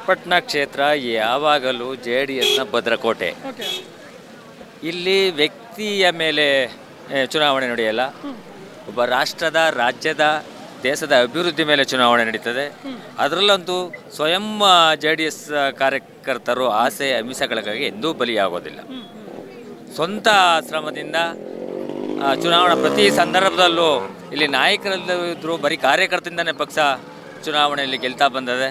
ಪಟ್ನಾ ಕ್ಷೇತ್ರ ಯಾವಾಗಲೂ J D ಎಸ್ನ ಭದ್ರಕೋಟೆ ಓಕೆ ಇಲ್ಲಿ ವ್ಯಕ್ತಿಯ ಮೇಲೆ ಏ, ಚುನಾವಣೆ ನಡೆಯಲ್ಲ ಒಬ್ಬ ರಾಷ್ಟ್ರದ ರಾಜ್ಯದ ದೇಶದ ಅಭಿವೃದ್ಧಿ ಮೇಲೆ ಚುನಾವಣೆ ನಡೀತದೆ ಅದರಲ್ಲಂತೂ ಸ್ವಯಂ ಜೆ ಡಿ ಎಸ್ ಕಾರ್ಯಕರ್ತರು ಆಸೆ ಅಮಿಷಗಳಿಗೆ ಎಂದೂ ಬಲಿಯಾಗೋದಿಲ್ಲ ಸ್ವಂತ ಶ್ರಮದಿಂದ ಆ, ಚುನಾವಣಾ ಪ್ರತಿ ಸಂದರ್ಭದಲ್ಲೂ ಇಲ್ಲಿ ನಾಯಕರಲ್ಲಿದ್ದರೂ ಬರೀ ಕಾರ್ಯಕರ್ತರಿಂದನೇ ಪಕ್ಷ ಚುನಾವಣೆಯಲ್ಲಿ ಗೆಲ್ತಾ ಬಂದದೆ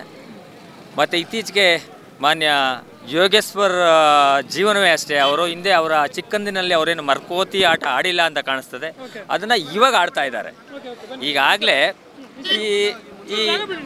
ಮತ್ತು ಇತ್ತೀಚೆಗೆ ಮಾನ್ಯ ಯೋಗೇಶ್ವರ್ ಆ, ಜೀವನವೇ ಅಷ್ಟೇ ಅವರು ಹಿಂದೆ ಅವರ ಚಿಕ್ಕಂದಿನಲ್ಲಿ ಅವರೇನು ಮರ್ಕೋತಿ ಆಟ ಆಡಿಲ್ಲ ಅಂತ ಕಾಣಿಸ್ತದೆ ಅದನ್ನು ಇವಾಗ ಆಡ್ತಾ ಇದ್ದಾರೆ ಈಗಾಗಲೇ ಈ ಈ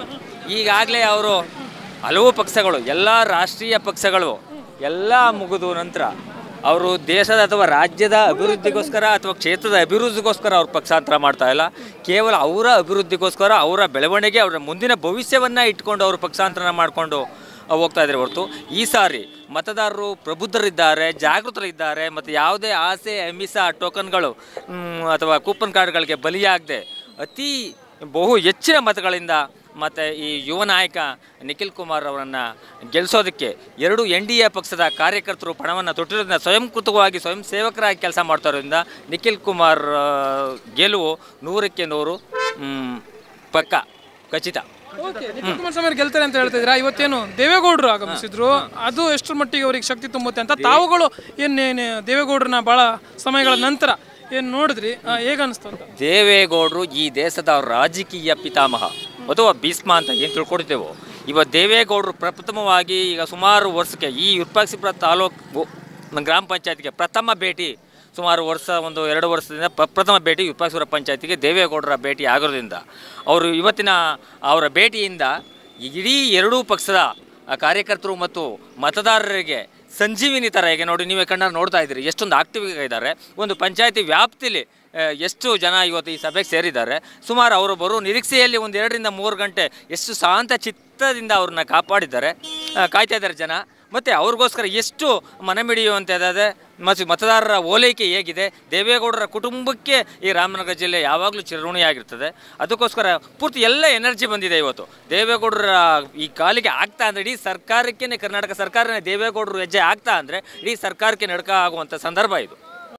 ಈಗಾಗಲೇ ಅವರು ಹಲವು ಪಕ್ಷಗಳು ಎಲ್ಲ ರಾಷ್ಟ್ರೀಯ ಪಕ್ಷಗಳು ಎಲ್ಲ ಮುಗಿದು ನಂತರ ಅವರು ದೇಶದ ಅಥವಾ ರಾಜ್ಯದ ಅಭಿವೃದ್ಧಿಗೋಸ್ಕರ ಅಥವಾ ಕ್ಷೇತ್ರದ ಅಭಿವೃದ್ಧಿಗೋಸ್ಕರ ಅವ್ರು ಪಕ್ಷಾಂತರ ಮಾಡ್ತಾ ಇಲ್ಲ ಕೇವಲ ಅವರ ಅಭಿವೃದ್ಧಿಗೋಸ್ಕರ ಅವರ ಬೆಳವಣಿಗೆ ಅವರ ಮುಂದಿನ ಭವಿಷ್ಯವನ್ನು ಇಟ್ಕೊಂಡು ಅವರು ಪಕ್ಷಾಂತರ ಮಾಡಿಕೊಂಡು ಹೋಗ್ತಾ ಇದ್ದಾರೆ ಹೊರತು ಈ ಸಾರಿ ಮತದಾರರು ಪ್ರಬುದ್ಧರಿದ್ದಾರೆ ಜಾಗೃತರಿದ್ದಾರೆ ಮತ್ತು ಯಾವುದೇ ಆಸೆ ಅಮಿಷ ಟೋಕನ್ಗಳು ಮ್, ಅಥವಾ ಕೂಪನ್ ಕಾರ್ಡ್ಗಳಿಗೆ ಬಲಿಯಾಗದೆ ಅತಿ ಬಹು ಹೆಚ್ಚಿನ ಮತಗಳಿಂದ ಮತ್ತು ಈ ಯುವ ನಾಯಕ ನಿಖಿಲ್ ಕುಮಾರ್ ಅವರನ್ನು ಗೆಲ್ಲಿಸೋದಕ್ಕೆ ಎರಡು ಎನ್ ಡಿ ಎ ಪಕ್ಷದ ಕಾರ್ಯಕರ್ತರು ಪಣವನ್ನು ತೊಟ್ಟಿರೋದ್ರಿಂದ ಸ್ವಯಂಕೃತವಾಗಿ ಸ್ವಯಂ ಸೇವಕರಾಗಿ ಕೆಲಸ ಮಾಡ್ತಾ ಇರೋದ್ರಿಂದ ನಿಖಿಲ್ ಕುಮಾರ್ ಆ, ಗೆಲುವು ನೂರಕ್ಕೆ ನೂರು ಮ್, ಪಕ್ಕ ಖಚಿತ ಓಕೆ ನಿಖಿಲ್ ಕುಮಾರಸ್ವಾಮಿ ಅವ್ರು ಗೆಲ್ತಾರೆ ಅಂತ ಹೇಳ್ತಾ ಇದ್ದೀರಾ ಇವತ್ತೇನು ದೇವೇಗೌಡರು ಆಗಮಿಸಿದ್ರು ಅದು ಎಷ್ಟರ ಮಟ್ಟಿಗೆ ಅವ್ರಿಗೆ ಶಕ್ತಿ ತುಂಬುತ್ತೆ ಅಂತ ತಾವುಗಳು ಏನು ದೇವೇಗೌಡರನ್ನ ಬಹಳ ಸಮಯಗಳ ನಂತರ ಏನು ನೋಡಿದ್ರಿ ಆ, ಹೇಗ್ ಅನಿಸ್ತು ಅಂತ ದೇವೇಗೌಡರು ಈ ದೇಶದ ರಾಜಕೀಯ ಪಿತಾಮಹ ಅಥವಾ ಭೀಷ್ಮ ಅಂತ ಏನು ತಿಳ್ಕೊಂಡಿದ್ದೇವೋ ಇವತ್ತು ದೇವೇಗೌಡರು ಪ್ರಪ್ರಥಮವಾಗಿ ಈಗ ಸುಮಾರು ವರ್ಷಕ್ಕೆ ಈ ವಿರೂಪಾಕ್ಷಿಪುರ ತಾಲೂಕು ಗ್ರಾಮ ಪಂಚಾಯತ್ಗೆ ಪ್ರಥಮ ಭೇಟಿ ಸುಮಾರು ವರ್ಷ ಒಂದು ಎರಡು ವರ್ಷದಿಂದ ಪ್ರ- ಪ್ರಥಮ ಭೇಟಿ ವಿರೂಪಾಕ್ಷಿಪುರ ಪಂಚಾಯತಿಗೆ ದೇವೇಗೌಡರ ಭೇಟಿ ಆಗೋದ್ರಿಂದ ಅವರು ಇವತ್ತಿನ ಅವರ ಭೇಟಿಯಿಂದ ಇಡೀ ಎರಡೂ ಪಕ್ಷದ ಆ ಕಾರ್ಯಕರ್ತರು ಮತ್ತು ಮತದಾರರಿಗೆ ಸಂಜೀವಿನಿ ಥರ ಈಗ ನೋಡಿ ನೀವೇ ಕಣ್ಣಾರೆ ನೋಡ್ತಾ ಇದ್ದೀರಿ ಎಷ್ಟೊಂದು ಆಕ್ಟಿವ್ ಇದ್ದಾರೆ ಒಂದು ಪಂಚಾಯತಿ ವ್ಯಾಪ್ತಿಲಿ ಆ, ಎಷ್ಟು ಜನ ಇವತ್ತು ಈ ಸಭೆಗೆ ಸೇರಿದ್ದಾರೆ ಸುಮಾರು ಅವರು ಬರೋ ನಿರೀಕ್ಷೆಯಲ್ಲಿ ಒಂದು ಎರಡರಿಂದ ಮೂರು ಗಂಟೆ ಎಷ್ಟು ಶಾಂತ ಚಿತ್ತದಿಂದ ಅವ್ರನ್ನ ಕಾಪಾಡಿದ್ದಾರೆ ಆ, ಕಾಯ್ತಾ ಇದ್ದಾರೆ ಜನ ಮತ್ತು ಅವ್ರಿಗೋಸ್ಕರ ಎಷ್ಟು ಮನಮಿಡಿಯುವಂಥದ್ದಿದೆ ಮತ್ತು ಮತದಾರರ ಓಲೈಕೆ ಹೇಗಿದೆ ದೇವೇಗೌಡರ ಕುಟುಂಬಕ್ಕೆ ಈ ರಾಮನಗರ ಜಿಲ್ಲೆ ಯಾವಾಗಲೂ ಚಿರಋಣಿಯಾಗಿರ್ತದೆ ಅದಕ್ಕೋಸ್ಕರ ಪೂರ್ತಿ ಎಲ್ಲ ಎನರ್ಜಿ ಬಂದಿದೆ ಇವತ್ತು ದೇವೇಗೌಡರ ಈ ಕಾಲಿಗೆ ಆಗ್ತಾ ಅಂದರೆ ಇಡೀ ಸರ್ಕಾರಕ್ಕೆ ಕರ್ನಾಟಕ ಸರ್ಕಾರನೇ ದೇವೇಗೌಡರು ಹೆಜ್ಜೆ ಆಗ್ತಾ ಅಂದರೆ ಇಡೀ ಸರ್ಕಾರಕ್ಕೆ ನಡ್ಕ ಆಗುವಂಥ ಸಂದರ್ಭ ಇದು